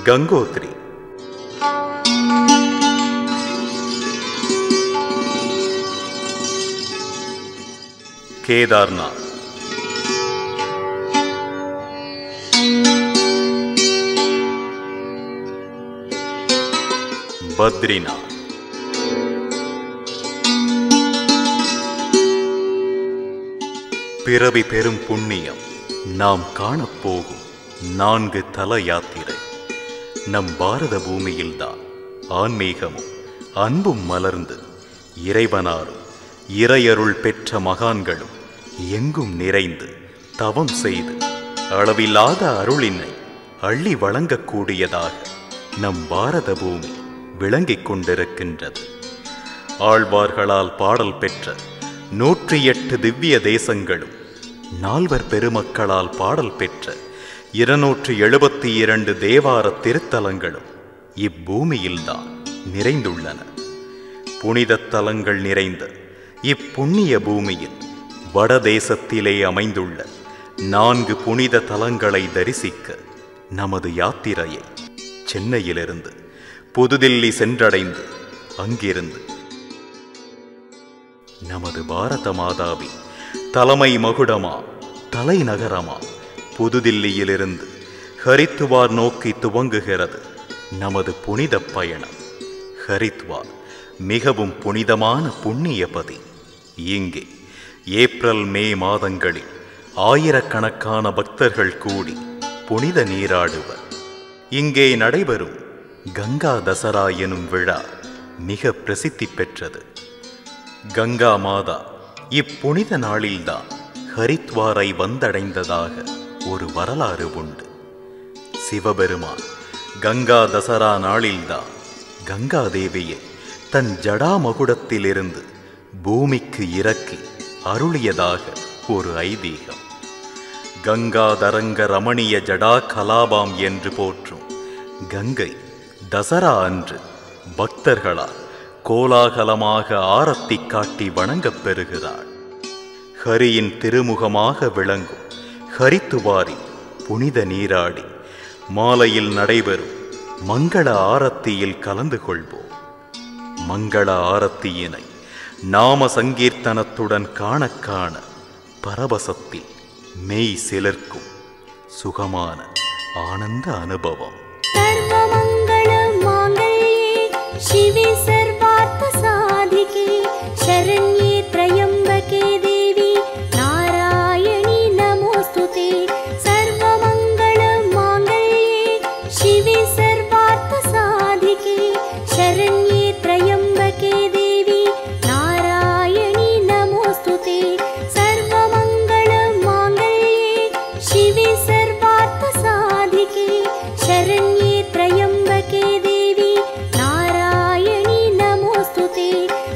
கங்கோத்ரி கேதார்நாத் பத்ரிநாத் பிறவி பெரும் புண்ணியம் நாம் காணப்போகும் நான்கு தல யாத்திரை நம் பாரத பூமியில்தான் ஆன்மீகமும் அன்பும் மலர்ந்து இறைவனாரும் இறையருள் பெற்ற மகான்களும் எங்கும் நிறைந்து தவம் செய்து அளவில்லாத அருளினை அள்ளி வழங்கக்கூடியதாக நம் பாரத பூமி விளங்கிக் கொண்டிருக்கின்றது ஆழ்வார்களால் பாடல் பெற்ற நூற்றி எட்டு திவ்ய தேசங்களும் நால்வர் பெருமக்களால் பாடல் பெற்ற இருநூற்று எழுபத்தி இரண்டு தேவார திருத்தலங்களும் இப்பூமியில்தான் நிறைந்துள்ளன புனித தலங்கள் நிறைந்த இப்புண்ணிய பூமியில் வடதேசத்திலே அமைந்துள்ள நான்கு புனித தலங்களை தரிசிக்க நமது யாத்திரையை சென்னையிலிருந்து புதுதில்லி சென்றடைந்து அங்கிருந்து நமது பாரத மாதாவின் தலைமை மகுடமா தலைநகரமா புதுதில்லியிலிருந்து ஹரித்துவார் நோக்கி துவங்குகிறது நமது புனித பயணம் ஹரித்வார் மிகவும் புனிதமான புண்ணியபதி இங்கே ஏப்ரல் மே மாதங்களில் ஆயிரக்கணக்கான பக்தர்கள் கூடி புனித நீராடுவர் இங்கே நடைபெறும் கங்கா தசரா எனும் விழா மிக பிரசித்தி பெற்றது கங்கா மாதா இப்புனித நாளில்தான் ஹரித்வாரை வந்தடைந்ததாக ஒரு வரலாறு உண்டு சிவபெருமான் கங்கா தசரா நாளில்தான் கங்கா தேவியை தன் ஜடாமகுடத்திலிருந்து பூமிக்கு இறக்கி அருளியதாக ஒரு ஐதீகம் கங்காதரங்க ரமணிய ஜடா கலாபாம் என்று போற்றும் கங்கை தசரா அன்று பக்தர்களால் கோலாகலமாக ஆரத்தி காட்டி வணங்கப் பெறுகிறாள் ஹரியின் திருமுகமாக விளங்கும் ஹரித்துவாரி புனித நீராடி மாலையில் நடைபெறும் மங்கள ஆரத்தியில் கலந்து கொள்வோம் மங்கள ஆரத்தியினை நாம சங்கீர்த்தனத்துடன் காண காண பரவசத்தில் மெய் சிலிர்க்கும் சுகமான ஆனந்த அனுபவம் सर्वमङ्गलमाङ्गल्ये शिवे सर्वार्थसाधिके शरण्ये त्र्यम्बके देवी नारायणि नमोऽस्तु ते सर्वमङ्गलमाङ्गल्ये शिवे सर्वार्थसाधिके शरण्ये त्र्यम्बके देवी नारायणि नमोऽस्तु ते सर्वमङ्गलमाङ्गल्ये शिवे सर्वार्थसाधिके शरण्ये त्र्यम्बके देवी नारायणि नमोऽस्तु ते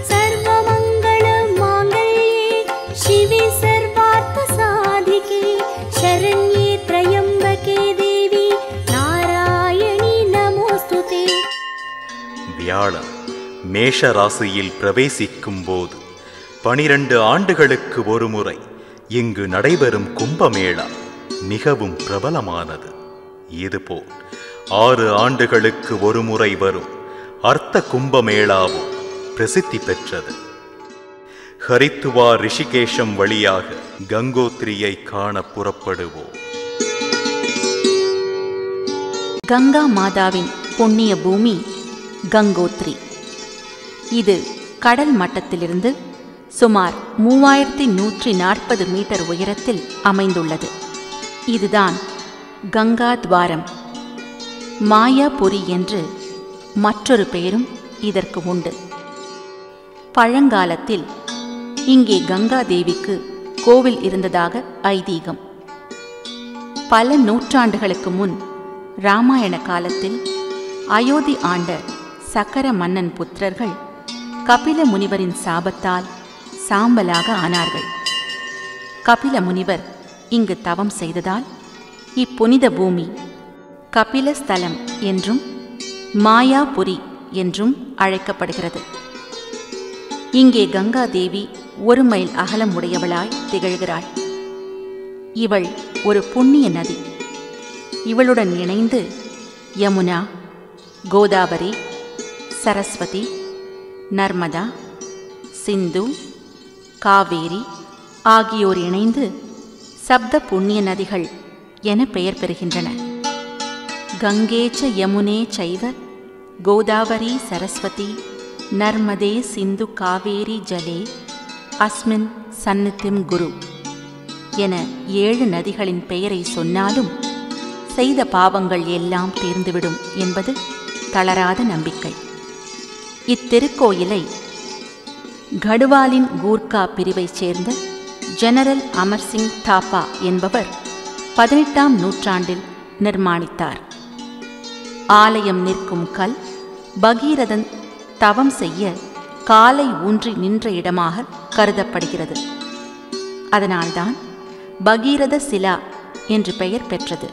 सर्वमङ्गलमाङ्गल्ये शिवे सर्वार्थसाधिके शरण्ये त्र्यम्बके देवी नारायणि नमोऽस्तु ते வியாழன் மேஷ ராசியில் பிரவேசிக்கும் போது பனிரெண்டு ஆண்டுகளுக்கு ஒருமுறை இங்கு நடைபெறும் கும்பமேளா மிகவும் பிரபலமானது இதுபோல் ஆறு ஆண்டுகளுக்கு ஒருமுறை வரும் அர்த்த கும்பமேளாவும் பிரசித்தி பெற்றது ஹரித்துவா ரிஷிகேஷம் வழியாக கங்கோத்ரியை காண புறப்படுவோம் கங்கா மாதாவின் புண்ணிய பூமி கங்கோத்ரி இது கடல் மட்டத்திலிருந்து சுமார் மூவாயிரத்தி நூற்றி நாற்பது மீட்டர் உயரத்தில் அமைந்துள்ளது இதுதான் கங்கா துவாரம் மாயாபுரி என்று மற்றொரு பெயரும் இதற்கு உண்டு பழங்காலத்தில் இங்கே கங்கா தேவிக்கு கோவில் இருந்ததாக ஐதீகம் பல நூற்றாண்டுகளுக்கு முன் ராமாயண காலத்தில் அயோத்தி ஆண்ட சக்கர மன்னன் புத்திரர்கள் கபில முனிவரின் சாபத்தால் சாம்பலாக ஆனார்கள் கபில முனிவர் இங்கு தவம் செய்ததால் இப்புனித பூமி கபிலஸ்தலம் என்றும் மாயாபுரி என்றும் அழைக்கப்படுகிறது இங்கே கங்கா தேவி ஒரு மைல் அகலம் உடையவளாய் திகழ்கிறாள் இவள் ஒரு புண்ணிய நதி இவளுடன் இணைந்து யமுனா கோதாவரி சரஸ்வதி நர்மதா சிந்து காவேரி ஆகியோர் இணைந்து சப்த புண்ணிய நதிகள் என பெயர் பெறுகின்றன கங்கே ச யமுனே சைவ கோதாவரி சரஸ்வதி நர்மதே சிந்து காவேரி ஜலே அஸ்மின் சந்நித்தியம் குரு என ஏழு நதிகளின் பெயரை சொன்னாலும் செய்த பாவங்கள் எல்லாம் தீர்ந்துவிடும் என்பது தளராத நம்பிக்கை இத்திருக்கோயிலை கடுவாலின் கூர்கா பிரிவைச் சேர்ந்த ஜெனரல் அமர்சிங் தாப்பா என்பவர் பதினெட்டாம் நூற்றாண்டில் நிர்மாணித்தார் ஆலயம் நிற்கும் கல் பகீரதன் தவம் செய்ய காலை ஊன்றி நின்ற இடமாக கருதப்படுகிறது அதனால்தான் பகீரத சிலா என்று பெயர் பெற்றது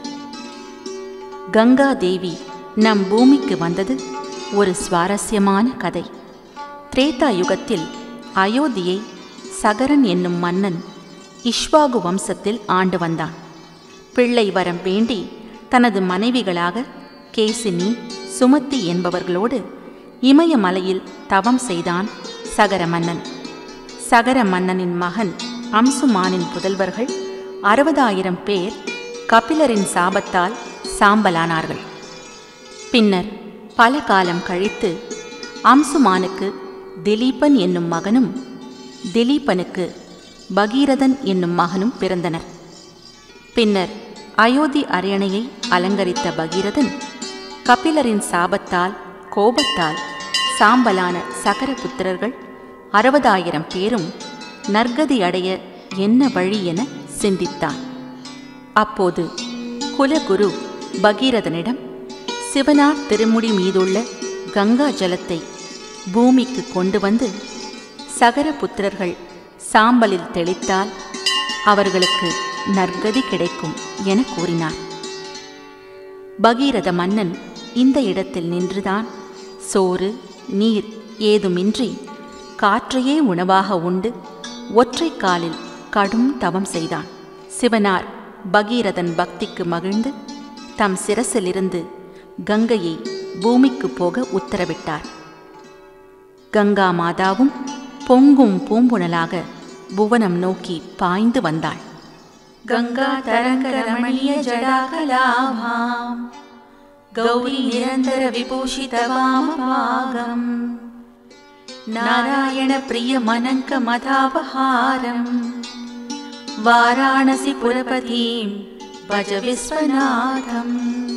கங்கா தேவி நம் பூமிக்கு வந்தது ஒரு சுவாரஸ்யமான கதை திரேதா யுகத்தில் அயோத்தியை சகரன் என்னும் மன்னன் இஷ்வாகு வம்சத்தில் ஆண்டு வந்தான் பிள்ளை வரம் வேண்டி தனது மனைவிகளாக கேசினி சுமதி என்பவர்களோடு இமயமலையில் தவம் செய்தான் சகர மன்னன் சகர மன்னனின் மகன் அம்சுமானின் புதல்வர்கள் அறுபதாயிரம் பேர் கபிலரின் சாபத்தால் சாம்பலானார்கள் பின்னர் பல காலம் கழித்து அம்சுமானுக்கு திலீபன் என்னும் மகனும் திலீபனுக்கு பகீரதன் என்னும் மகனும் பிறந்தனர் பின்னர் அயோத்தி அரியணையை அலங்கரித்த பகீரதன் கபிலரின் சாபத்தால் கோபத்தால் சாம்பலான சகரபுத்திரர்கள் அறுபதாயிரம் பேரும் நற்கதி அடைய என்ன வழி என சிந்தித்தான் அப்போது குலகுரு பகீரதனிடம் சிவனார் திருமுடி மீதுள்ள கங்கா ஜலத்தை பூமிக்கு கொண்டு வந்து சகரபுத்திரர்கள் சாம்பலில் தெளித்தால் அவர்களுக்கு நற்கதி கிடைக்கும் என கூறினார் பகீரத மன்னன் இந்த இடத்தில் நின்றுதான் சோறு நீர் ஏதுமின்றி காற்றையே உணவாக உண்டு ஒற்றை காலில் கடும் தவம் செய்தான் சிவனார் பகீரதன் பக்திக்கு மகிழ்ந்து தம் சிரசிலிருந்து கங்கையை பூமிக்கு போக உத்தரவிட்டார் கங்கா மாதாவும் பொங்கும் பூம்புணலாக புவனம் நோக்கி பாய்ந்து வந்தாள் गङ्गा तरङ्गरमणीय जडाकलाभाम् गौरी निरन्तर विभूषितवामभागम् नारायण प्रियमनङ्कमथापहारम् वाराणसि पुरपतीं भज विश्वनाथम्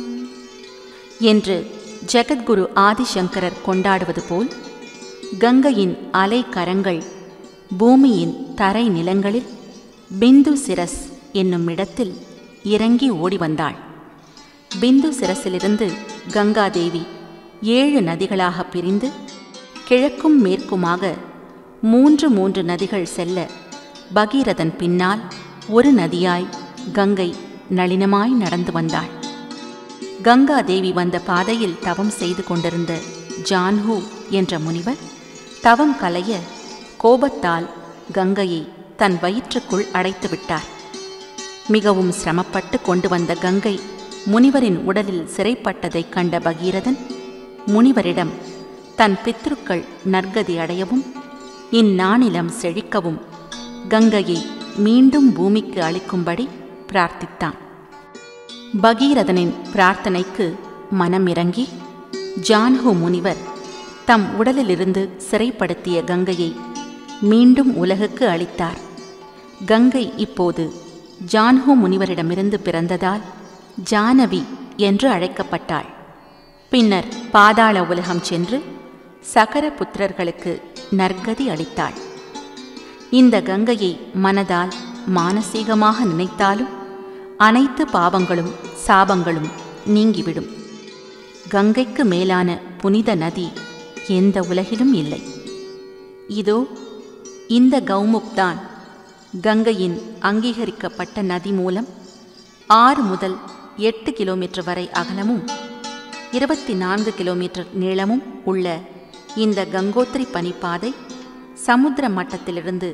என்று ஜெகத்குரு ஆதிசங்கரர் கொண்டாடுவது போல் கங்கையின் அலை கரங்கள் பூமியின் தரை நிலங்களில் பிந்து சிரஸ் என்னும் இடத்தில் இறங்கி ஓடி வந்தாள் பிந்து சிரசிலிருந்து கங்காதேவி ஏழு நதிகளாக பிரிந்து கிழக்கும் மேற்குமாக மூன்று மூன்று நதிகள் செல்ல பகீரதன் பின்னால் ஒரு நதியாய் கங்கை நளினமாய் நடந்து வந்தாள் கங்கா தேவி வந்த பாதையில் தவம் செய்து கொண்டிருந்த ஜான்ஹூ என்ற முனிவர் தவம் கலைய கோபத்தால் கங்கையை தன் வயிற்றுக்குள் அடைத்து விட்டார் மிகவும் சிரமப்பட்டு கொண்டு வந்த கங்கை முனிவரின் உடலில் சிறைப்பட்டதைக் கண்ட பகீரதன் முனிவரிடம் தன் பித்ருக்கள் நற்கதி அடையவும் இந்நானிலம் செழிக்கவும் கங்கையை மீண்டும் பூமிக்கு அளிக்கும்படி பிரார்த்தித்தான் பகீரதனின் பிரார்த்தனைக்கு மனம் இறங்கி ஜான்ஹு முனிவர் தம் உடலிலிருந்து சிறைப்படுத்திய கங்கையை மீண்டும் உலகுக்கு அளித்தார் கங்கை இப்போது ஜான்ஹு முனிவரிடமிருந்து பிறந்ததால் ஜானவி என்று அழைக்கப்பட்டாள் பின்னர் பாதாள உலகம் சென்று சகர புத்திரர்களுக்கு நற்கதி அளித்தாள் இந்த கங்கையை மனதால் மானசீகமாக நினைத்தாலும் அனைத்து பாவங்களும் சாபங்களும் நீங்கிவிடும் கங்கைக்கு மேலான புனித நதி எந்த உலகிலும் இல்லை இதோ இந்த கௌமுக் தான் கங்கையின் அங்கீகரிக்கப்பட்ட நதி மூலம் ஆறு முதல் எட்டு கிலோமீட்டர் வரை அகலமும் இருபத்தி நான்கு கிலோமீட்டர் நீளமும் உள்ள இந்த கங்கோத்திரி பனிப்பாதை சமுத்திர மட்டத்திலிருந்து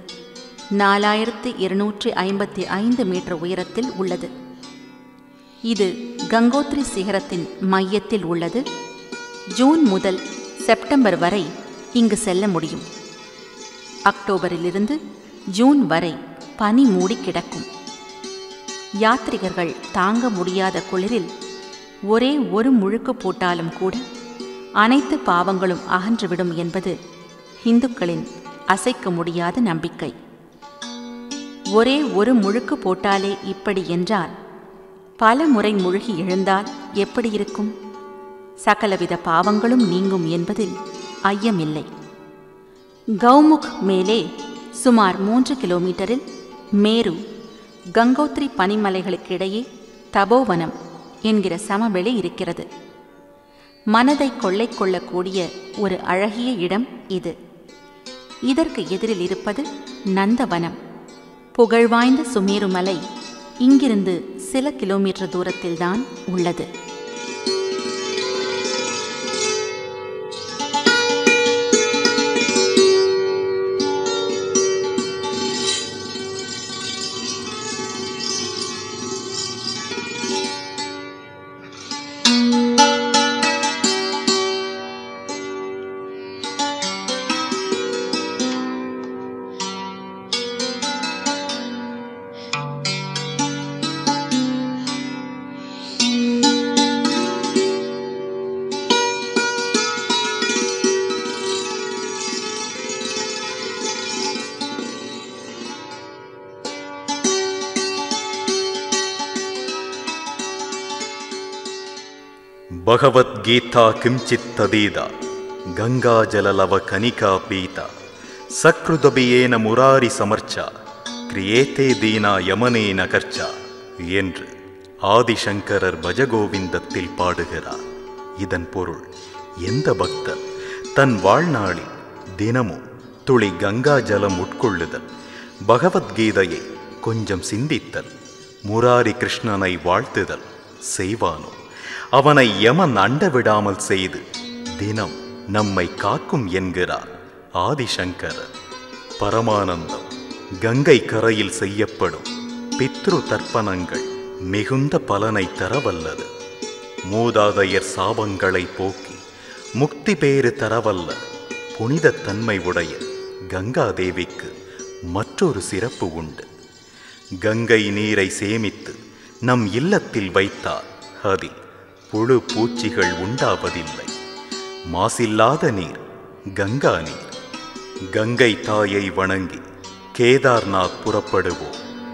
நாலாயிரத்து இருநூற்றி ஐம்பத்தி ஐந்து மீட்டர் உயரத்தில் உள்ளது இது கங்கோத்ரி சிகரத்தின் மையத்தில் உள்ளது ஜூன் முதல் செப்டம்பர் வரை இங்கு செல்ல முடியும் அக்டோபரிலிருந்து ஜூன் வரை பனி மூடி கிடக்கும் யாத்ரிகர்கள் தாங்க முடியாத குளிரில் ஒரே ஒரு முழுக்கு போட்டாலும் கூட அனைத்து பாவங்களும் அகன்றுவிடும் என்பது இந்துக்களின் அசைக்க முடியாத நம்பிக்கை ஒரே ஒரு முழுக்கு போட்டாலே இப்படி என்றால் பல முறை முழுகி எழுந்தால் எப்படி இருக்கும் சகலவித பாவங்களும் நீங்கும் என்பதில் ஐயமில்லை கௌமுக் மேலே சுமார் மூன்று கிலோமீட்டரில் மேரு கங்கோத்ரி பனிமலைகளுக்கிடையே தபோவனம் என்கிற சமவெளி இருக்கிறது மனதை கொள்ளை கொள்ளக்கூடிய ஒரு அழகிய இடம் இது இதற்கு எதிரில் இருப்பது நந்தவனம் புகழ்வாய்ந்த சுமேருமலை இங்கிருந்து சில கிலோமீட்டர் தூரத்தில்தான் உள்ளது ಭಗವದ್ಗೀತಾ ಕಿಂಚಿತ್ತದೀದ ಗಂಗಾಜಲಲವ ಕನಿಕಾ ಪೀತ ಸಕೃದಬಿಯೇನ ಮುರಾರಿ ಸಮರ್ಚ கிரியேத்தே தீனா யமனேன கர்ச்சா என்று ஆதிசங்கரர் பஜகோவிந்தத்தில் பாடுகிறார் இதன் பொருள் எந்த பக்தர் தன் வாழ்நாளில் தினமும் துளி கங்கா ஜலம் உட்கொள்ளுதல் பகவத்கீதையை கொஞ்சம் சிந்தித்தல் முராரி கிருஷ்ணனை வாழ்த்துதல் செய்வானோ அவனை யமன் அண்ட விடாமல் செய்து தினம் நம்மை காக்கும் என்கிறார் ஆதிசங்கரர் பரமானந்தம் கங்கை கரையில் செய்யப்படும் பித்ரு தர்ப்பணங்கள் மிகுந்த பலனை தரவல்லது மூதாதையர் சாபங்களை போக்கி முக்தி பேறு தரவல்ல புனிதத் தன்மை உடைய கங்காதேவிக்கு மற்றொரு சிறப்பு உண்டு கங்கை நீரை சேமித்து நம் இல்லத்தில் வைத்தால் அதில் புழு பூச்சிகள் உண்டாவதில்லை மாசில்லாத நீர் கங்கா நீர் கங்கை தாயை வணங்கி கேதார்நாத் புறப்படுவோம்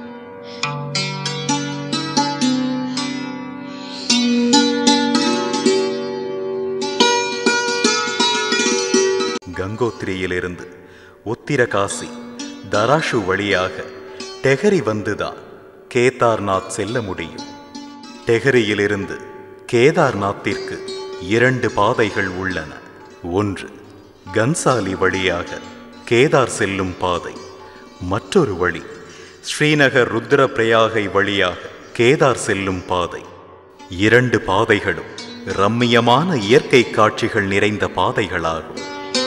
கங்கோத்திரியிலிருந்து உத்திரகாசி தராஷு வழியாக டெஹரி வந்துதான் கேதார்நாத் செல்ல முடியும் டெஹரியிலிருந்து கேதார்நாத்திற்கு இரண்டு பாதைகள் உள்ளன ஒன்று கன்சாலி வழியாக கேதார் செல்லும் பாதை மற்றொரு வழி ஸ்ரீநகர் ருத்ரபிரயாகை வழியாக கேதார் செல்லும் பாதை இரண்டு பாதைகளும் ரம்மியமான இயற்கை காட்சிகள் நிறைந்த பாதைகளாகும்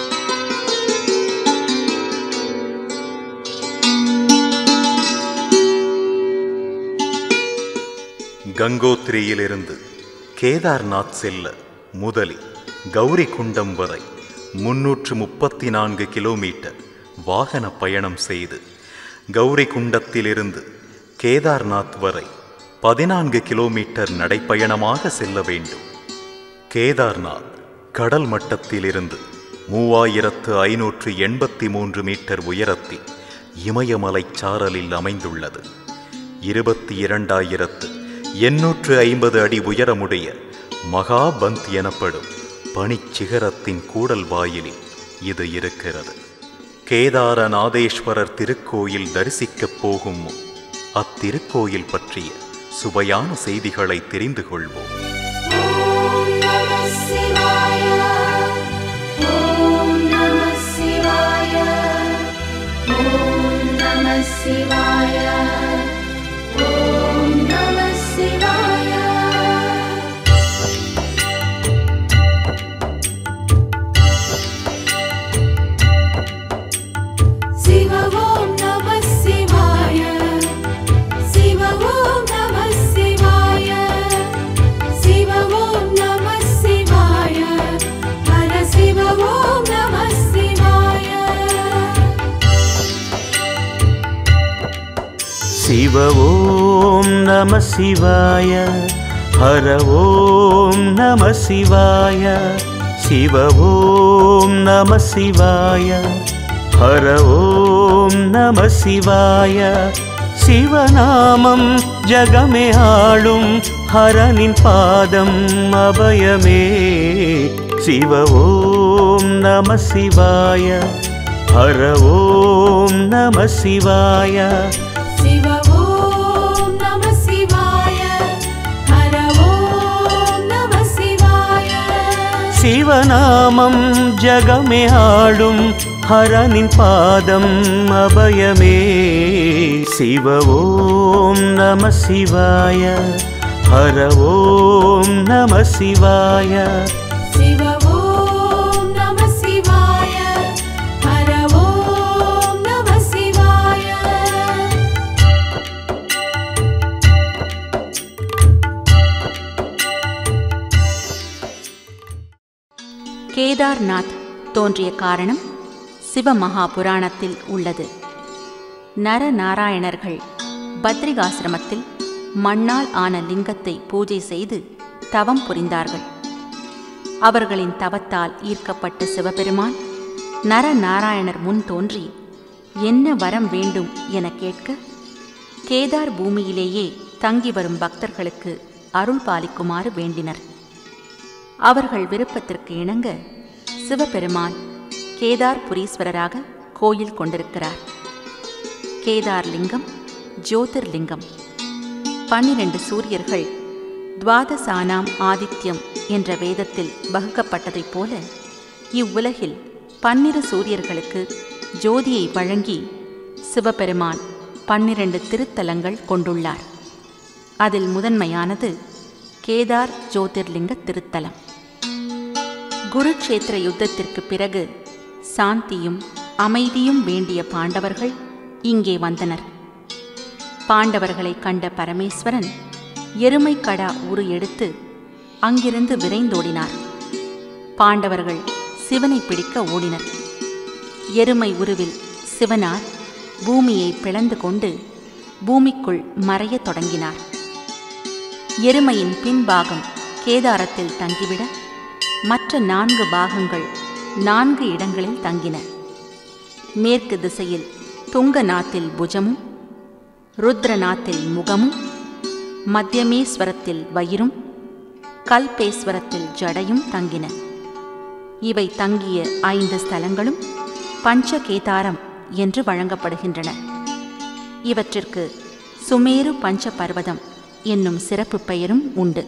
கங்கோத்திரியிலிருந்து கேதார்நாத் செல்ல முதலில் கௌரி குண்டம் வரை முன்னூற்று முப்பத்தி நான்கு கிலோமீட்டர் வாகன பயணம் செய்து கௌரி குண்டத்திலிருந்து கேதார்நாத் வரை பதினான்கு கிலோமீட்டர் நடைப்பயணமாக செல்ல வேண்டும் கேதார்நாத் கடல் மட்டத்திலிருந்து மூவாயிரத்து ஐநூற்று எண்பத்தி மூன்று மீட்டர் உயரத்தில் இமயமலைச் சாரலில் அமைந்துள்ளது இருபத்தி இரண்டாயிரத்து எண்ணூற்று ஐம்பது அடி உயரமுடைய மகாபந்த் எனப்படும் பனிச்சிகரத்தின் கூடல் வாயிலில் இது இருக்கிறது கேதாரநாதேஸ்வரர் திருக்கோயில் தரிசிக்கப் போகும் முன் அத்திருக்கோயில் பற்றிய சுவையான செய்திகளை தெரிந்து கொள்வோம் ॐ नमः शिवाय ॐ नमः शिवाय ॐ नमः शिवाय शिव ॐ नमः शिवाय शिव ॐ नमः शिवाय சிவ ஓம் நம சிவாய ஹர ஓம் நம சிவாய சிவ ஓம் நம சிவாய ஹர ஓம் நம சிவாய சிவநாமம் ஜகமே ஆளும் ஹரனின் பாதம் அபயமே சிவ ஓம் நம சிவாய ஹர ஓம் நம சிவாய சிவ ஓம் நம சிவாய ஹர ஓம் நம சிவாய சிவநாமம் ஜகமே ஆளும் ஹரனின் பாதம் அபயமே சிவ ஓம் நம சிவாய ஹர ஓம் நம சிவாய சிவ ஓம் நம சிவாய ஹர ஓம் நம சிவாய கேதார்நாத் தோன்றிய காரணம் சிவமகா புராணத்தில் உள்ளது நரநாராயணர்கள் பத்ரிகாசிரமத்தில் மண்ணால் ஆன லிங்கத்தை பூஜை செய்து தவம் புரிந்தார்கள் அவர்களின் தவத்தால் ஈர்க்கப்பட்ட சிவபெருமான் நரநாராயணர் முன் தோன்றி என்ன வரம் வேண்டும் என கேட்க கேதார் பூமியிலேயே தங்கி வரும் பக்தர்களுக்கு அருள் பாலிக்குமாறு வேண்டினர் அவர்கள் விருப்பத்திற்கு இணங்க சிவபெருமான் கேதார் புரீஸ்வரராக கோயில் கொண்டிருக்கிறார் கேதார் லிங்கம் ஜோதிர்லிங்கம் பன்னிரண்டு சூரியர்கள் துவாதசானாம் ஆதித்யம் என்ற வேதத்தில் வகுக்கப்பட்டதைப் போல இவ்வுலகில் பன்னிரு சூரியர்களுக்கு ஜோதியை வழங்கி சிவபெருமான் பன்னிரண்டு திருத்தலங்கள் கொண்டுள்ளார் அதில் முதன்மையானது கேதார் ஜோதிர்லிங்க திருத்தலம் குருக்ஷேத்திர யுத்தத்திற்கு பிறகு சாந்தியும் அமைதியும் வேண்டிய பாண்டவர்கள் இங்கே வந்தனர் பாண்டவர்களை கண்ட பரமேஸ்வரன் எருமைக்கடா உரு எடுத்து அங்கிருந்து விரைந்தோடினார் பாண்டவர்கள் சிவனை பிடிக்க ஓடினர் எருமை உருவில் சிவனார் பூமியை பிளந்து கொண்டு பூமிக்குள் மறையத் தொடங்கினார் எருமையின் பின்பாகம் கேதாரத்தில் தங்கிவிட மற்ற நான்கு பாகங்கள் நான்கு இடங்களில் தங்கின மேற்கு திசையில் துங்கநாத்தில் புஜமும் ருத்ரநாத்தில் முகமும் மத்தியமேஸ்வரத்தில் வயிறும் கல்பேஸ்வரத்தில் ஜடையும் தங்கின இவை தங்கிய ஐந்து ஸ்தலங்களும் பஞ்சகேதாரம் என்று வழங்கப்படுகின்றன இவற்றிற்கு சுமேரு பஞ்ச பர்வதம் என்னும் சிறப்பு பெயரும் உண்டு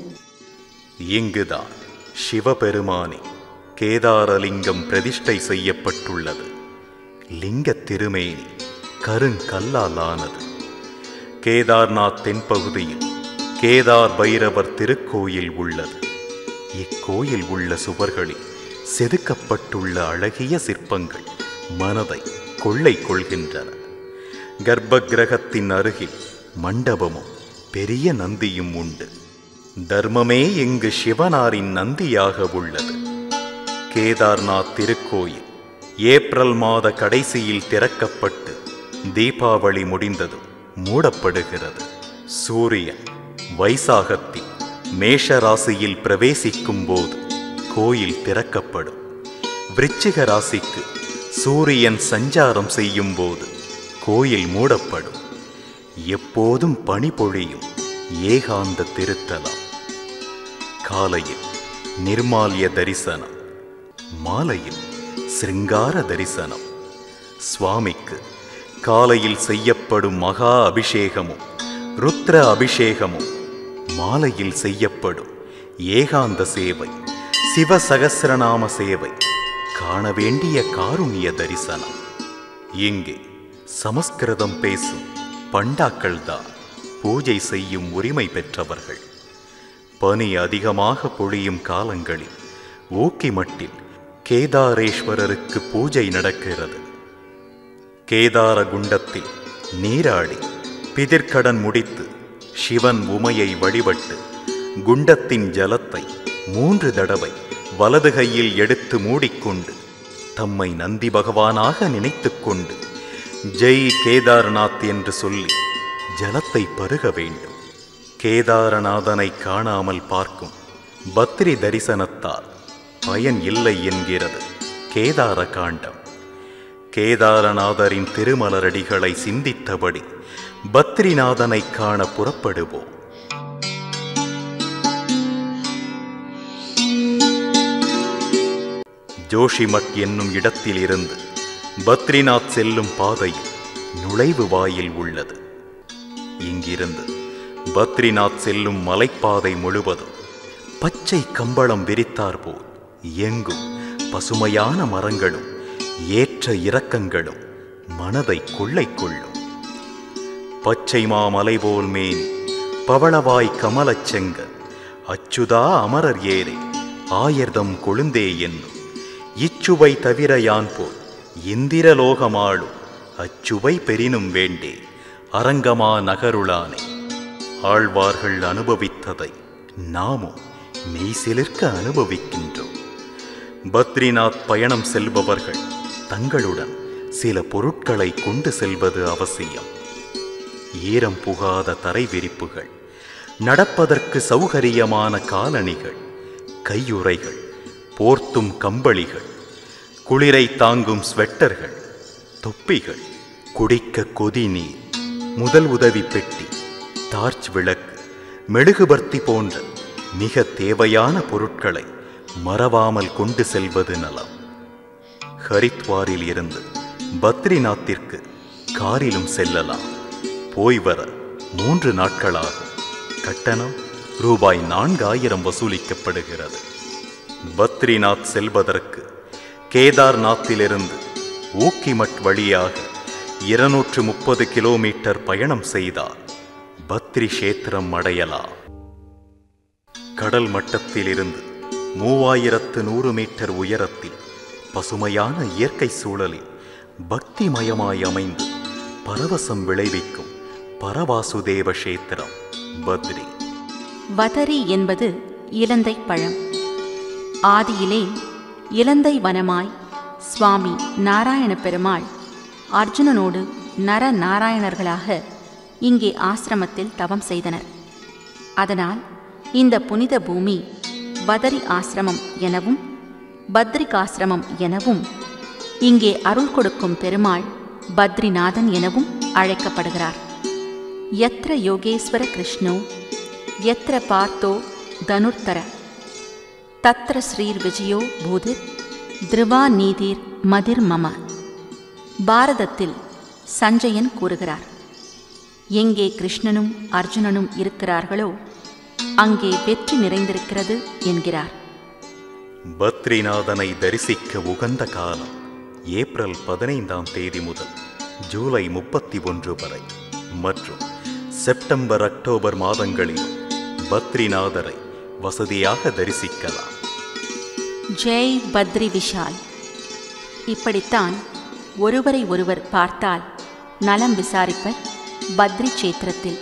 இங்குதான் சிவபெருமானே கேதாரலிங்கம் பிரதிஷ்டை செய்யப்பட்டுள்ளது லிங்க திருமேனி கருங்கல்லால் ஆனது கேதார்நாத் தென்பகுதியில் கேதார் பைரவர் திருக்கோயில் உள்ளது இக்கோயில் உள்ள சுவர்களில் செதுக்கப்பட்டுள்ள அழகிய சிற்பங்கள் மனதை கொள்ளை கொள்கின்றன கர்ப்ப கிரகத்தின் அருகில் மண்டபமும் பெரிய நந்தியும் உண்டு தர்மமே இங்கு சிவனாரின் நந்தியாக உள்ளது கேதார்நாத் திருக்கோயில் ஏப்ரல் மாத கடைசியில் திறக்கப்பட்டு தீபாவளி முடிந்ததும் மூடப்படுகிறது சூரியன் வைசாகத்தில் மேஷ ராசியில் பிரவேசிக்கும் போது கோயில் திறக்கப்படும் விருச்சிக ராசிக்கு சூரியன் சஞ்சாரம் செய்யும் போது கோயில் மூடப்படும் எப்போதும் பனி பொழியும் ஏகாந்த திருத்தலம் காலையில் நிர்மால்ய தரிசனம் மாலையில் சிருங்கார தரிசனம் சுவாமிக்கு காலையில் செய்யப்படும் மகா அபிஷேகமும் ருத்ர அபிஷேகமும் மாலையில் செய்யப்படும் ஏகாந்த சேவை சிவ சகசிரநாம சேவை காண வேண்டிய காருண்ய தரிசனம் இங்கே சமஸ்கிருதம் பேசும் பண்டாக்கள்தான் பூஜை செய்யும் உரிமை பெற்றவர்கள் பனி அதிகமாக பொழியும் காலங்களில் ஊக்கிமட்டில் கேதாரேஸ்வரருக்கு பூஜை நடக்கிறது கேதார குண்டத்தில் நீராடி பிதிர்க்கடன் முடித்து சிவன் உமையை வழிபட்டு குண்டத்தின் ஜலத்தை மூன்று தடவை வலது கையில் எடுத்து மூடிக்கொண்டு தம்மை நந்தி பகவானாக நினைத்துக்கொண்டு ஜெய் கேதார்நாத் என்று சொல்லி ஜலத்தை பருக வேண்டும் கேதாரநாதனை காணாமல் பார்க்கும் பத்ரி தரிசனத்தால் பயன் இல்லை என்கிறது கேதார காண்டம் கேதாரநாதரின் திருமலரடிகளை சிந்தித்தபடி பத்ரிநாதனை காண புறப்படுவோம் ஜோஷிமட் என்னும் இடத்திலிருந்து பத்ரிநாத் செல்லும் பாதையில் நுழைவு வாயில் உள்ளது இங்கிருந்து பத்ரிநாத் செல்லும் மலைப்பாதை முழுவதும் பச்சை கம்பளம் விரித்தாற்போல் எங்கும் பசுமையான மரங்களும் ஏற்ற இரக்கங்களும் மனதை கொள்ளை கொள்ளும் பச்சை மாமலை போல் மேனி பவளவாய் கமலச் செங்கல் அச்சுதா அமரர் ஏறே ஆயர்தம் கொழுந்தே என்னும் இச்சுவை தவிர யான் போல் இந்திரலோகமாளும் அச்சுவை பெரினும் வேண்டே அரங்கமா நகருளானே ஆழ்வார்கள் அனுபவித்ததை நாமும் மெய்சிலிர்க்க அனுபவிக்கின்றோம் பத்ரிநாத் பயணம் செல்பவர்கள் தங்களுடன் சில பொருட்களை கொண்டு செல்வது அவசியம் ஈரம் புகாத தரை விரிப்புகள் நடப்பதற்கு சௌகரியமான காலணிகள் கையுறைகள் போர்த்தும் கம்பளிகள் குளிரை தாங்கும் ஸ்வெட்டர்கள் தொப்பிகள் குடிக்க கொதி நீர் முதல் உதவி பெட்டி டார்ச் விளக்கு மெழுகுபர்த்தி போன்ற மிக தேவையான பொருட்களை மறவாமல் கொண்டு செல்வது நலம் ஹரித்வாரில் இருந்து பத்ரிநாத்திற்கு காரிலும் செல்லலாம் போய் வர மூன்று நாட்களாகும் கட்டணம் ரூபாய் நான்காயிரம் வசூலிக்கப்படுகிறது பத்ரிநாத் செல்வதற்கு கேதார்நாத்திலிருந்து ஊக்கிமட் வழியாக இருநூற்று முப்பது கிலோமீட்டர் பயணம் செய்தால் பத்ரி கஷேத்திரம் அடையலாம் கடல் மட்டத்திலிருந்து மூவாயிரத்து நூறு மீட்டர் உயரத்தில் பசுமையான இயற்கை சூழலில் பக்திமயமாய் அமைந்து பரவசம் விளைவிக்கும் பரவாசுதேவ கஷேத்திரம் பத்ரி வதரி என்பது இலந்தை பழம் ஆதியிலே இலந்தை வனமாய் சுவாமி நாராயண பெருமாள் அர்ஜுனனோடு நர நாராயணர்களாக இங்கே ஆசிரமத்தில் தவம் செய்தனர் அதனால் இந்த புனித பூமி பதரி ஆசிரமம் எனவும் பத்ரிகாசிரமம் எனவும் இங்கே அருள் கொடுக்கும் பெருமாள் பத்ரிநாதன் எனவும் அழைக்கப்படுகிறார் யத்ர யோகேஸ்வர கிருஷ்ணோ யத்ர பார்த்தோ தனுர்த்தர தத்ர ஸ்ரீர் விஜயோ பூதிர் திருவா நீதிர் மதிர் மம பாரதத்தில் சஞ்சயன் கூறுகிறார் எங்கே கிருஷ்ணனும் அர்ஜுனனும் இருக்கிறார்களோ அங்கே வெற்றி நிறைந்திருக்கிறது என்கிறார் பத்ரிநாதனை தரிசிக்க உகந்த காலம் ஏப்ரல் பதினைந்தாம் தேதி முதல் ஜூலை முப்பத்தி ஒன்று வரை மற்றும் செப்டம்பர் அக்டோபர் மாதங்களில் பத்ரிநாதரை வசதியாக தரிசிக்கலாம் ஜெய் பத்ரி விஷால் இப்படித்தான் ஒருவரை ஒருவர் பார்த்தால் நலம் விசாரிப்பர் பத்ரி சேத்திரத்தில்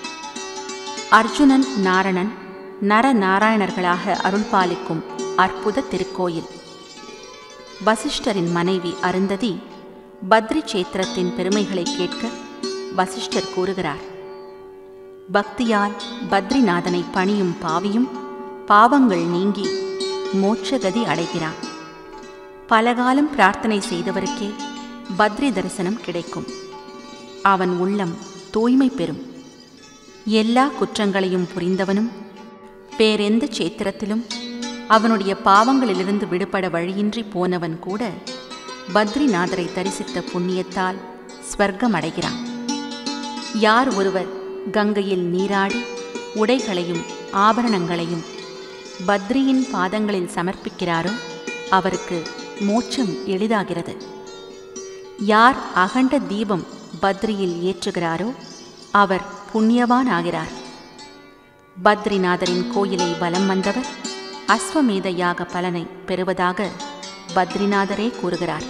அர்ஜுனன் நாரணன் நர நாராயணர்களாக அருள்பாலிக்கும் அற்புத திருக்கோயில் வசிஷ்டரின் மனைவி அருந்ததி பத்ரி சேத்திரத்தின் பெருமைகளை கேட்க வசிஷ்டர் கூறுகிறார் பக்தியால் பத்ரிநாதனை பணியும் பாவியும் பாவங்கள் நீங்கி மோட்சகதி அடைகிறான் பலகாலம் பிரார்த்தனை செய்தவருக்கே பத்ரி தரிசனம் கிடைக்கும் அவன் உள்ளம் தூய்மை பெறும் எல்லா குற்றங்களையும் புரிந்தவனும் வேறெந்த சேத்திரத்திலும் அவனுடைய பாவங்களிலிருந்து விடுபட வழியின்றி போனவன் கூட பத்ரிநாதரை தரிசித்த புண்ணியத்தால் ஸ்வர்க்கம் அடைகிறான் யார் ஒருவர் கங்கையில் நீராடி உடைகளையும் ஆபரணங்களையும் பத்ரியின் பாதங்களில் சமர்ப்பிக்கிறாரோ அவருக்கு மோட்சம் எளிதாகிறது யார் அகண்ட தீபம் பத்ரியில் ஏற்றுகிறாரோ அவர் புண்ணியவான் ஆகிறார் பத்ரிநாதரின் கோயிலை வலம் வந்தவர் அஸ்வமேத யாக பலனை பெறுவதாக பத்ரிநாதரே கூறுகிறார்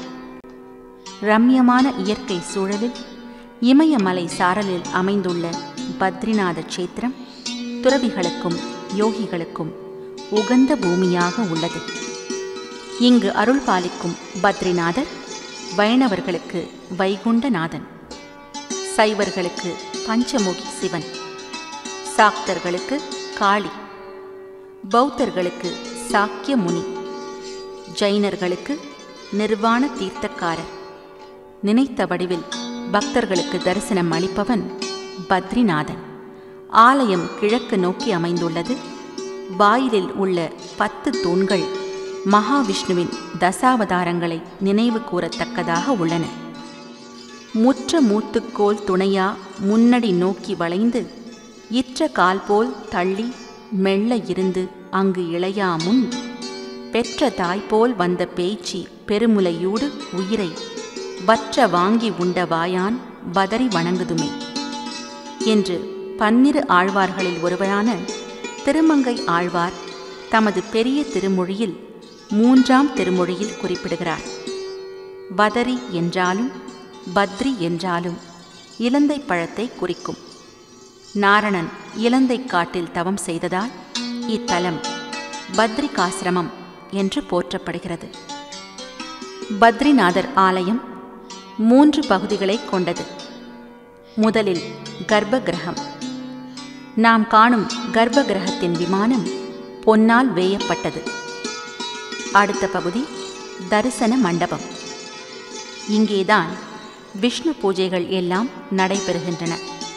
ரம்யமான இயற்கை சூழலில் இமயமலை சாரலில் அமைந்துள்ள பத்ரிநாத க்ஷேத்திரம் துறவிகளுக்கும் யோகிகளுக்கும் உகந்த பூமியாக உள்ளது இங்கு அருள் பாலிக்கும் பத்ரிநாதர் வைணவர்களுக்கு வைகுண்டநாதன் சைவர்களுக்கு பஞ்சமுகி சிவன் சாக்தர்களுக்கு காளி பௌத்தர்களுக்கு சாக்கிய முனி ஜைனர்களுக்கு நிர்வாண தீர்த்தக்காரர் நினைத்த வடிவில் பக்தர்களுக்கு தரிசனம் அளிப்பவன் பத்ரிநாதன் ஆலயம் கிழக்கு நோக்கி அமைந்துள்ளது வாயிலில் உள்ள பத்து தூண்கள் மகாவிஷ்ணுவின் தசாவதாரங்களை நினைவு கூறத்தக்கதாக உள்ளன முற்ற மூத்துக்கோல் துணையா முன்னடி நோக்கி வளைந்து இற்ற கால் போல் தள்ளி மெல்ல இருந்து அங்கு இளையா முன் பெற்ற தாய் போல் வந்த பேச்சி பெருமுலையூடு உயிரை வற்ற வாங்கி உண்ட வாயான் வதறி வணங்குதுமே என்று பன்னிரு ஆழ்வார்களில் ஒருவரான திருமங்கை ஆழ்வார் தமது பெரிய திருமொழியில் மூன்றாம் திருமொழியில் குறிப்பிடுகிறார் வதரி என்றாலும் பத்ரி என்றாலும் இலந்தை பழத்தை குறிக்கும் நாரணன் இலந்தை காட்டில் தவம் செய்ததால் இத்தலம் பத்ரிகாசிரமம் என்று போற்றப்படுகிறது பத்ரிநாதர் ஆலயம் மூன்று பகுதிகளை கொண்டது முதலில் கர்ப்ப கிரகம் நாம் காணும் கர்ப்ப கிரகத்தின் விமானம் பொன்னால் வேயப்பட்டது அடுத்த பகுதி தரிசன மண்டபம் இங்கேதான் விஷ்ணு பூஜைகள் எல்லாம் நடைபெறுகின்றன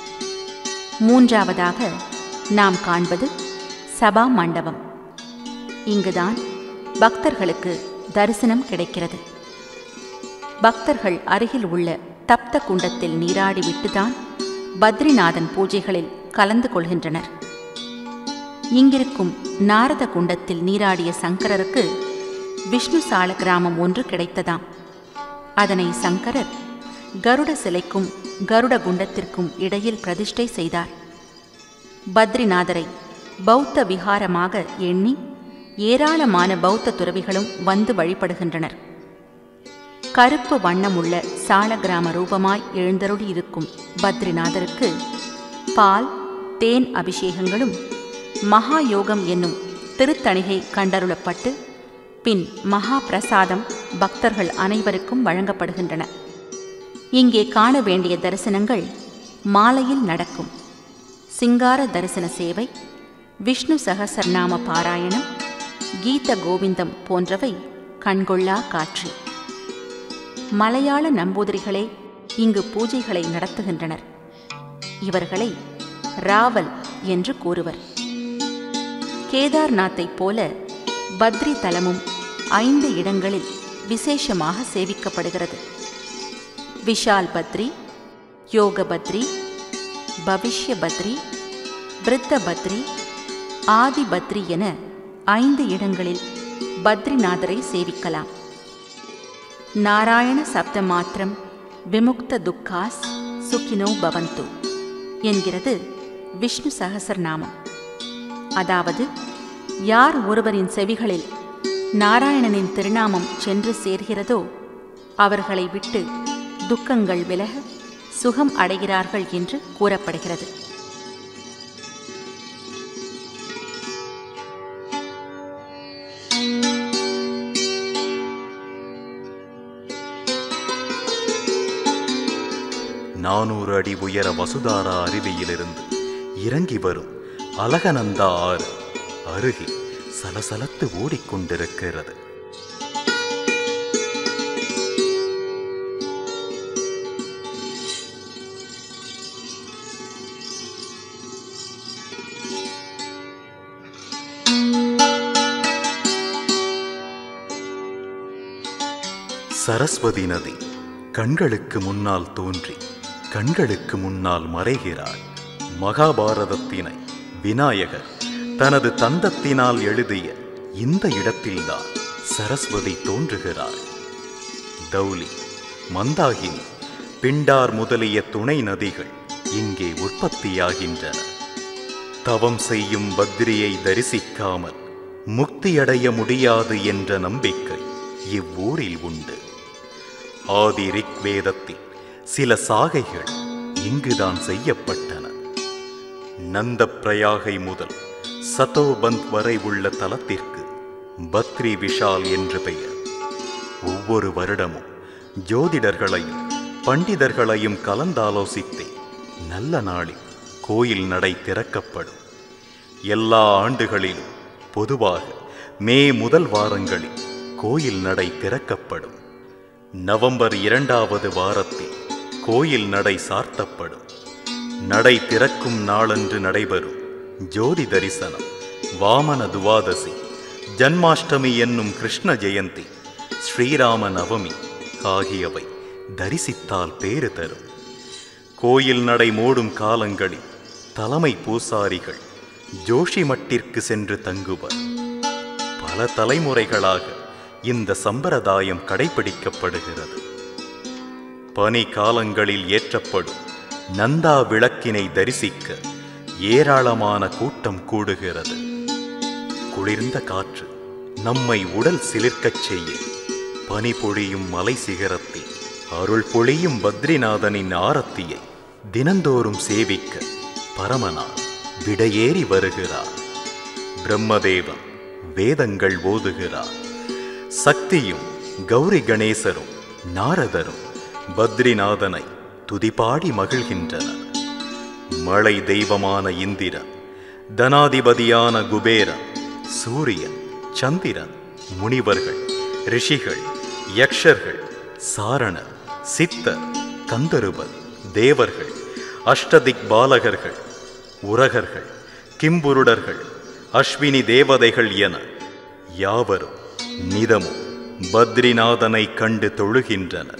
மூன்றாவதாக நாம் காண்பது சபா மண்டபம் இங்குதான் பக்தர்களுக்கு தரிசனம் கிடைக்கிறது பக்தர்கள் அருகில் உள்ள தப்த குண்டத்தில் நீராடிவிட்டுதான் பத்ரிநாதன் பூஜைகளில் கலந்து கொள்கின்றனர் இங்கிருக்கும் நாரத குண்டத்தில் நீராடிய சங்கரருக்கு விஷ்ணு சால கிராமம் ஒன்று கிடைத்ததாம் அதனை சங்கரர் கருட சிலைக்கும் கருட குண்டத்திற்கும் இடையில் பிரதிஷ்டை செய்தார் பத்ரிநாதரை பௌத்த விகாரமாக எண்ணி ஏராளமான பௌத்த துறவிகளும் வந்து வழிபடுகின்றனர் கருப்பு வண்ணமுள்ள சால கிராம ரூபமாய் எழுந்தருளி இருக்கும் பத்ரிநாதருக்கு பால் தேன் அபிஷேகங்களும் மகா யோகம் என்னும் திருத்தணிகை கண்டருளப்பட்டு பின் மகா பிரசாதம் பக்தர்கள் அனைவருக்கும் வழங்கப்படுகின்றன இங்கே காண வேண்டிய தரிசனங்கள் மாலையில் நடக்கும் சிங்கார தரிசன சேவை விஷ்ணு சகசரநாம பாராயணம் கீத கோவிந்தம் போன்றவை கண்கொள்ளா காட்சி மலையாள நம்பூதிரிகளே இங்கு பூஜைகளை நடத்துகின்றனர் இவர்களை ராவல் என்று கூறுவர் கேதார்நாத்தைப் போல பத்ரி தலமும் ஐந்து இடங்களில் விசேஷமாக சேவிக்கப்படுகிறது விஷால் பத்ரி யோக பத்ரி பவிஷ்ய பத்ரி விருத்த பத்ரி ஆதி பத்ரி என ஐந்து இடங்களில் பத்ரிநாதரை சேவிக்கலாம் நாராயண சப்த மாத்திரம் விமுக்த துக்காஸ் சுக்கினோ பவந்து என்கிறது விஷ்ணு சகசரநாமம் அதாவது யார் ஒருவரின் செவிகளில் நாராயணனின் திருநாமம் சென்று சேர்கிறதோ அவர்களை விட்டு துக்கங்கள் விலக சுகம் அடைகிறார்கள் என்று கூறப்படுகிறது நானூறு அடி உயர வசுதாரா அருவியிலிருந்து இறங்கி வரும் அலகநந்தா ஆறு அருகே சலசலத்து ஓடிக்கொண்டிருக்கிறது சரஸ்வதி நதி கண்களுக்கு முன்னால் தோன்றி கண்களுக்கு முன்னால் மறைகிறாள் மகாபாரதத்தினை விநாயகர் தனது தந்தத்தினால் எழுதிய இந்த இடத்தில்தான் சரஸ்வதி தோன்றுகிறாள் தௌலி மந்தாகினி பிண்டார் முதலிய துணை நதிகள் இங்கே உற்பத்தியாகின்றன தவம் செய்யும் பத்ரியை தரிசிக்காமல் முக்தியடைய முடியாது என்ற நம்பிக்கை இவ்வூரில் உண்டு ஆதி ரிக்வேதத்தில் சில சாகைகள் இங்குதான் செய்யப்பட்டன நந்த பிரயாகை முதல் சதோபந்த் வரை உள்ள தலத்திற்கு பத்ரி விஷால் என்று பெயர் ஒவ்வொரு வருடமும் ஜோதிடர்களையும் பண்டிதர்களையும் கலந்தாலோசித்தே நல்ல நாளில் கோயில் நடை திறக்கப்படும் எல்லா ஆண்டுகளிலும் பொதுவாக மே முதல் வாரங்களில் கோயில் நடை திறக்கப்படும் நவம்பர் இரண்டாவது வாரத்தில் கோயில் நடை சார்த்தப்படும் நடை திறக்கும் நாளன்று நடைபெறும் ஜோதி தரிசனம் வாமன துவாதசி ஜன்மாஷ்டமி என்னும் கிருஷ்ண ஜெயந்தி ஸ்ரீராம நவமி ஆகியவை தரிசித்தால் பேறு தரும் கோயில் நடை மூடும் காலங்களில் தலைமை பூசாரிகள் ஜோஷி மட்டிற்கு சென்று தங்குவர் பல தலைமுறைகளாக இந்த சம்பிரதாயம் கடைபிடிக்கப்படுகிறது பனி காலங்களில் ஏற்றப்படும் நந்தா விளக்கினை தரிசிக்க ஏராளமான கூட்டம் கூடுகிறது குளிர்ந்த காற்று நம்மை உடல் சிலிர்க்கச் செய்ய பனி பொழியும் மலை சிகரத்தில் அருள் பொழியும் பத்ரிநாதனின் ஆரத்தியை தினந்தோறும் சேவிக்க பரமனார் விடையேறி வருகிறார் பிரம்மதேவன் வேதங்கள் ஓதுகிறார் சக்தியும் கௌரி கணேசரும் நாரதரும் பத்ரிநாதனை துதிபாடி மகிழ்கின்றனர் மழை தெய்வமான இந்திரன் தனாதிபதியான குபேரன் சூரியன் சந்திரன் முனிவர்கள் ரிஷிகள் யக்ஷர்கள் சாரணர் சித்தர் கந்தருபர் தேவர்கள் அஷ்டதிக் பாலகர்கள் உரகர்கள் கிம்புருடர்கள் அஸ்வினி தேவதைகள் என யாவரும் நிதமும் பத்ரிநாதனை கண்டு தொழுகின்றனர்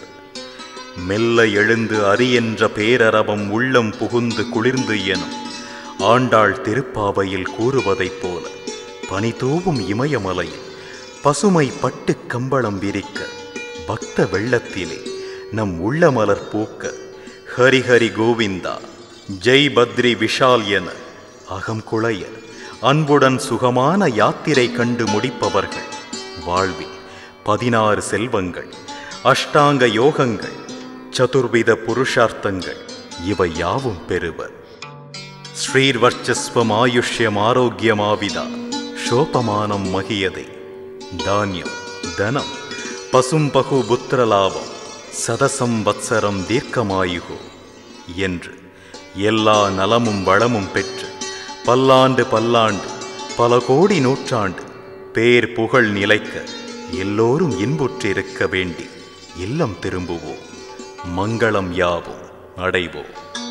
மெல்ல எழுந்து அரியென்ற பேரரவம் உள்ளம் புகுந்து குளிர்ந்து எனும் ஆண்டாள் திருப்பாவையில் கூறுவதைப் போல பனி தூவும் இமயமலையில் பசுமை பட்டு கம்பளம் விரிக்க பக்த வெள்ளத்திலே நம் உள்ளமலர் பூக்க ஹரிஹரி கோவிந்தா ஜெய் பத்ரி விஷால் என அகம் குழைய அன்புடன் சுகமான யாத்திரை கண்டு முடிப்பவர்கள் வாழ்வில் பதினாறு செல்வங்கள் அஷ்டாங்க யோகங்கள் சதுர்வித புருஷார்த்தங்கள் இவை யாவும் பெறுவர் ஸ்ரீர்வர்ச்சஸ்வம் ஆயுஷ்யம் ஆரோக்கியமாவிதா சோபமானம் மகியதே தானியம் தனம் பசும் பகு புத்திரலாபம் சதசம் வத்சரம் தீர்க்கமாயுகோ என்று எல்லா நலமும் வளமும் பெற்று பல்லாண்டு பல்லாண்டு பல கோடி நூற்றாண்டு பேர் புகழ் நிலைக்க எல்லோரும் இன்புற்றிருக்க வேண்டி இல்லம் திரும்புவோம் மங்களம் யாவும் அடைவோம்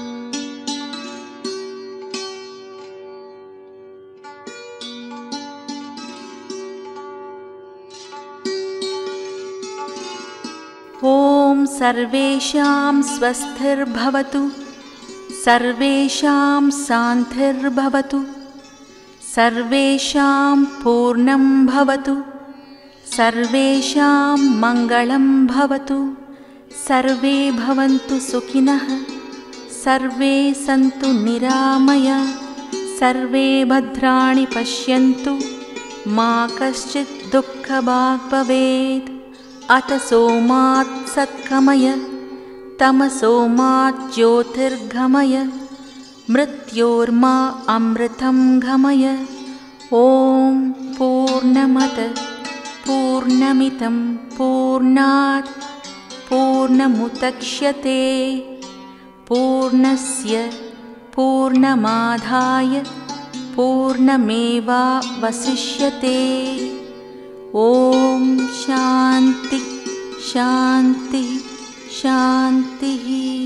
ॐ सर्वेषां स्वस्थिर्भवतु सर्वेषां शान्तिर्भवतु सर्वेषां पूर्णं भवतु सर्वेषां मङ्गलं भवतु सर्वे भवन्तु सुखिनः सर्वे सन्तु निरामय सर्वे भद्राणि पश्यन्तु मा कश्चित् दुःखभाग् भवेत् अथ सोमात् सत्कमय तमसोमात् ज्योतिर्गमय मृत्योर्मा अमृतं गमय ॐ पूर्णमद पूर्णमितं पूर्णात् पूर्णमुदक्ष्यते पूर्णस्य पूर्णमाधाय पूर्णमेवावशिष्यते ॐ शान्ति शान्ति शान्तिः